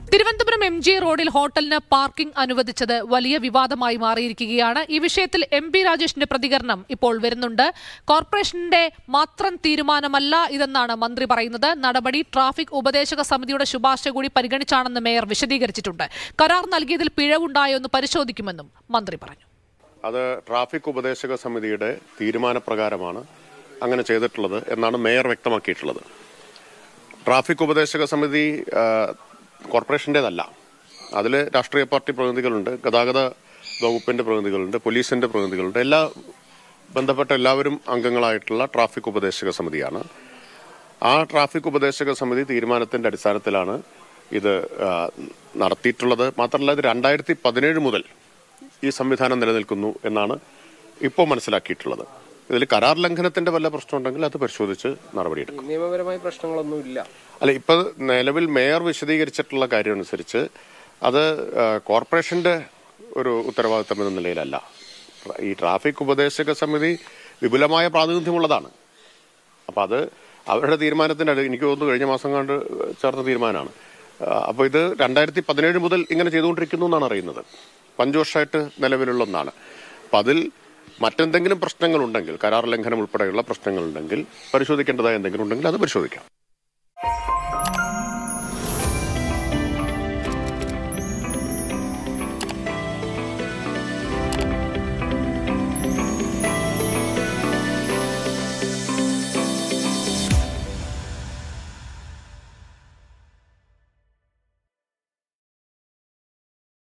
Thiruvananthapuram M G റോഡിൽ ഹോട്ടലിന് parking അനുവദിച്ചത് വലിയ വിവാദമായി മാറിയിരിക്കുകയാണ് ഈ വിഷയത്തിൽ എം പി രാജേഷിന്റെ പ്രതികരണം ഇപ്പോൾ വരുന്നുണ്ട് കോർപ്പറേഷന്റെ മാത്രം തീരുമാനമല്ല ഇതെന്നാണ് മന്ത്രി പറയുന്നത് നടപടി ട്രാഫിക് ഉപദേശക സമിതിയുടെ ശുപാർശ കൂടി പരിഗണിച്ചാണെന്ന് മേയർ വിശദീകരിച്ചിട്ടുണ്ട് കരാർ നൽകിയതിൽ പിഴവുണ്ടായോ എന്ന് പരിശോധിക്കുമെന്നും മന്ത്രി പറഞ്ഞു അത് ട്രാഫിക് ഉപദേശക സമിതിയുടെ തീരുമാനപ്രകാരമാണ് അങ്ങനെ ചെയ്തിട്ടുള്ളത് എന്നാണ് മേയർ വ്യക്തമാക്കിയിട്ടുള്ളത് ട്രാഫിക് ഉപദേശക സമിതി ആ, കോർപ്പറേഷൻ്റേതല്ല അതിൽ രാഷ്ട്രീയ പാർട്ടി പ്രതിനിധികളുണ്ട് ഗതാഗത വകുപ്പിന്റെ പ്രതിനിധികളുണ്ട് പോലീസിന്റെ പ്രതിനിധികളുണ്ട് എല്ലാ ബന്ധപ്പെട്ട എല്ലാവരും അംഗങ്ങളായിട്ടുള്ള ട്രാഫിക് ഉപദേശക സമിതിയാണ് ആ ട്രാഫിക് ഉപദേശക സമിതി തീരുമാനത്തിന്റെ അടിസ്ഥാനത്തിലാണ് ഇത് ആ, നടത്തിയിട്ടുള്ളത് മാത്രമല്ല ഇത് രണ്ടായിരത്തി പതിനേഴ് മുതൽ ഈ സംവിധാനം നിലനിൽക്കുന്നു എന്നാണ് ഇപ്പോൾ മനസ്സിലാക്കിയിട്ടുള്ളത് ഇതിൽ കരാർ ലംഘനത്തിന്റെ വല്ല പ്രശ്നമുണ്ടെങ്കിൽ അത് പരിശോധിച്ച് നടപടിയെടുക്കും നിയമപരമായ പ്രശ്നങ്ങളൊന്നും ഇല്ല അല്ല ഇപ്പൊ നിലവിൽ മേയർ വിശദീകരിച്ചിട്ടുള്ള കാര്യം അനുസരിച്ച് അത് ആ, കോർപ്പറേഷന്റെ ഒരു ഉത്തരവാദിത്തം എന്ന നിലയിലല്ല ഈ ട്രാഫിക് ഉപദേശക സമിതി വിപുലമായ പ്രാതിനിധ്യമുള്ളതാണ് അപ്പൊ അത് അവരുടെ തീരുമാനത്തിന്റെ അടി- എനിക്ക് തോന്നുന്നു കഴിഞ്ഞ മാസം കണ്ട് ചേർന്ന തീരുമാനമാണ് അപ്പോൾ ഇത് രണ്ടായിരത്തി പതിനേഴ് മുതൽ ഇങ്ങനെ ചെയ്തുകൊണ്ടിരിക്കുന്നു എന്നാണ് അറിയുന്നത് അഞ്ചു വർഷമായിട്ട് നിലവിലുള്ള ഒന്നാണ് അപ്പൊ അതിൽ മറ്റെന്തെങ്കിലും പ്രശ്നങ്ങളുണ്ടെങ്കിൽ കരാർ ലംഘനം ഉൾപ്പെടെയുള്ള പ്രശ്നങ്ങളുണ്ടെങ്കിൽ പരിശോധിക്കേണ്ടതായ എന്തെങ്കിലും ഉണ്ടെങ്കിൽ അത് പരിശോധിക്കാം